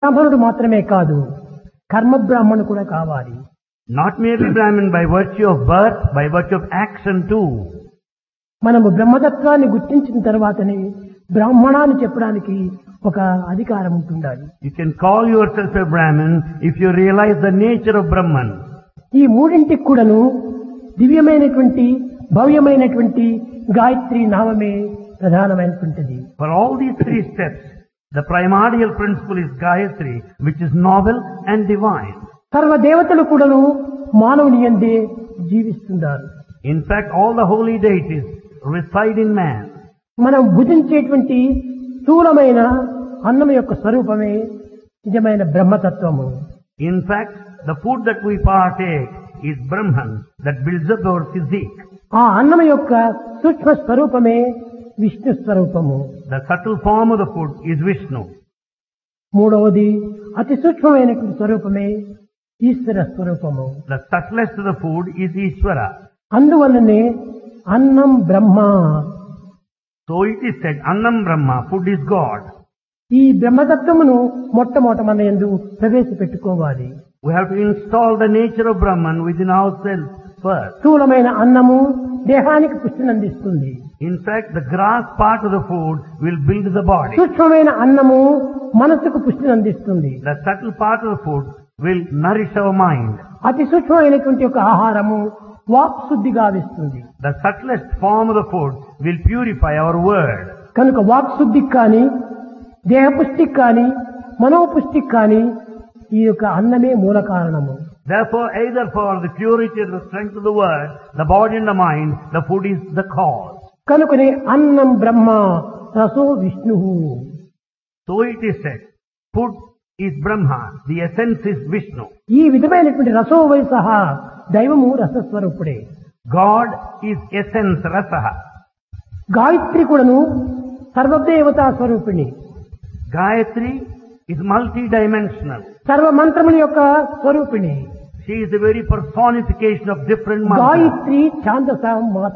బ్రాహ్మణుడు మాత్రమే కాదు కర్మ బ్రాహ్మణుడు కూడా కావాలి Not merely Brahmin by virtue of birth, by virtue of action too. మనము బ్రహ్మతత్వాన్ని గుర్తించిన తర్వాతనే బ్రాహ్మణాన్ని చెప్పడానికి ఒక అధికారం ఉంటుండాలి You can call yourself a Brahmin if you realize the nature of Brahman. ఈ మూడింటికి కూడాను దివ్యమైనటువంటి భవ్యమైనటువంటి గాయత్రి నామమే ప్రధానమైనటువంటిది For all these three steps, the primordial principle is Gayatri, which is novel and divine. సర్వ దేవతలు కూడాను మానవుని ఎందే జీవిస్తున్నారు In fact, all the holy deities reside in man. మనం భుజించేటువంటి స్థూలమైన అన్నం యొక్క స్వరూపమే నిజమైన బ్రహ్మతత్వము In fact, the food that we partake is Brahman that builds up our physique. ఆ అన్నం యొక్క సూక్ష్మ స్వరూపమే విష్ణు స్వరూపము The subtle form of the food is Vishnu. మూడవది అతి సూక్ష్మమైనటువంటి స్వరూపమే ఈశ్వర స్వరూపము The subtlest of the food is Ishvara. అందువల్లనే అన్నం బ్రహ్మ So it is said, Annam Brahma, food is God. ఈ బ్రహ్మతత్వమును మొట్టమొదట మన ఎందు ప్రవేశపెట్టుకోవాలి We have to install the nature of Brahman within ourselves first. స్థూలమైన అన్నము దేహానికి పుష్టినందిస్తుంది In fact, the grass part of the food will build the body. సూక్ష్మమైన అన్నము మనస్సుకు పుష్టినందిస్తుంది The subtle part of the food will nourish our mind. అతి సూక్ష్మమైనటువంటి ఒక ఆహారము వాక్ శుద్ధి గావిస్తుంది The subtlest form of the food will purify our word. కనుక వాక్ శుద్ధికి కానీ దేహపుష్టికి కానీ మనోపుష్టికి కానీ ఈ యొక్క అన్నమే మూల కారణము Therefore, either for the purity or the strength of the word, the body and the mind, the food is the cause. కనుకనే అన్నం బ్రహ్మ రసో Vishnu So it is said, food is Brahma, the essence is Vishnu. ఈ విధమైనటువంటి రసో వయసహ దైవము రసస్వరూపుడే God is essence, Rasaha. Gayatri కూడాను సర్వదేవతా స్వరూపిణి Gayatri is multidimensional. సర్వ మంత్రముల యొక్క స్వరూపిణి She is the very personification of different mantras. Gayatri ఛాందస మాత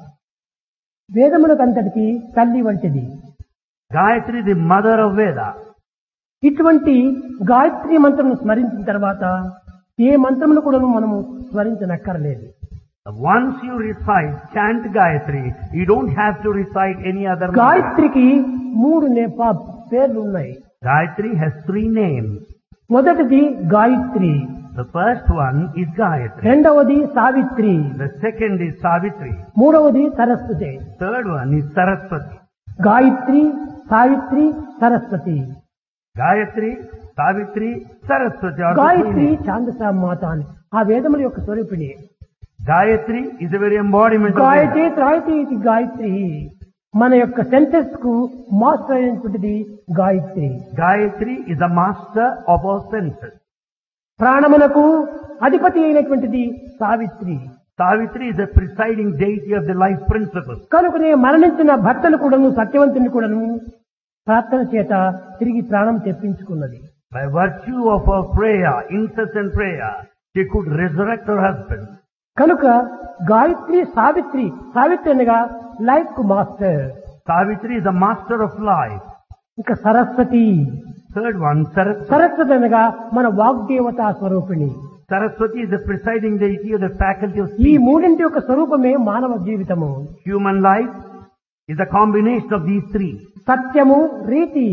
వేదములకంతటికి తల్లి వంటిది Gayatri, the mother of Veda. ఇటువంటి గాయత్రి మంత్రమును స్మరించిన తర్వాత ఏ మంత్రమును కూడా మనము స్మరించనక్కర్లేదు Once you recite, chant Gayatri, you don't have to recite any other mantra. గాయత్రికి మూడు నే- పా- పేర్లు ఉన్నాయి Gayatri has three names. మొదటిది Gayatri The first one is Gayatri. రెండవది Savitri The second is Savitri. మూడవది Saraswati Third one is Saraswati. Gayatri Savitri Saraswati Gayatri, Savitri, Saraswati are the three Gayatri names. ఛాందస మాత అని ఆ వేదముల యొక్క స్వరూపిణి Gayatri is the very embodiment of Gayatri Veda. త్రాయతి ఇది గాయత్రి మన యొక్క సెన్సెస్ కు మాస్టర్ అయినటువంటిది Gayatri Gayatri is the master of our senses. ప్రాణమునకు అధిపతి అయినటువంటిది Savitri Savitri is the presiding deity of the life principle. కనుకనే మరణించిన భర్తలు కూడాను సత్యవంతుని కూడాను ప్రార్థన చేత తిరిగి ప్రాణం తెప్పించుకున్నది By virtue of her prayer, incessant prayer, she could resurrect her husband. కనుక గాయత్రి సావిత్రి సావిత్రి అనగా లైఫ్ కు master Savitri is the master of life. ఇంకా Saraswati Third one, Saraswati. Saraswati అనగా మన వాగ్దేవతా స్వరూపిణి Saraswati is the presiding deity of the faculty of ఈ speech. మూడింటి యొక్క స్వరూపమే మానవ జీవితము Human life is a combination of these three. సత్యము రీతి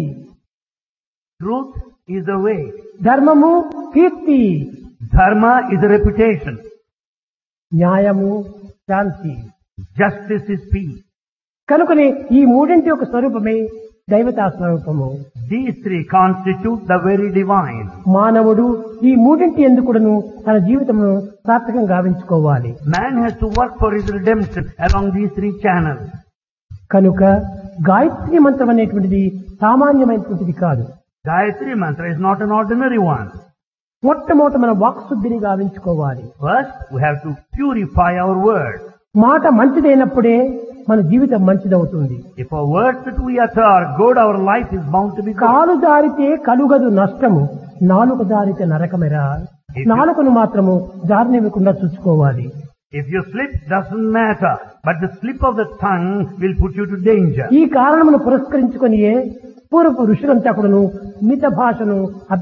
Truth is the way. ధర్మము కీర్తి Dharma is a reputation. న్యాయము శాంతి Justice is peace. కనుకనే ఈ మూడింటి యొక్క స్వరూపమే దైవతా స్వరూపము These three constitute the very divine. మానవుడు ఈ మూడింటి ఎందుకుడను తన జీవితమును సార్థకం గావించుకోవాలి Man has to work for his redemption along these three channels. కనుక గాయత్రి మంత్రం అనేటువంటిది సామాన్యమైనటువంటిది కాదు Gayatri mantra is not an ordinary one. మొట్టమొదట మన వాక్శుద్ధిని గావించుకోవాలి First, we have to purify our words. మాట మంచిదైనప్పుడే మన జీవితం మంచిదవుతుంది If our words that we utter are good, our life is bound to be good. కాలు దారితే కలుగదు నష్టము నాలుగు దారితే నరకమెరా నాలుకను మాత్రము జారినివ్వకుండా చూసుకోవాలి If you slip, doesn't matter. But the slip of the tongue will put you to danger. ఈ కారణమును పురస్కరించుకొని పూర్వపు ఋషులంతా కూడాను మిత భాషను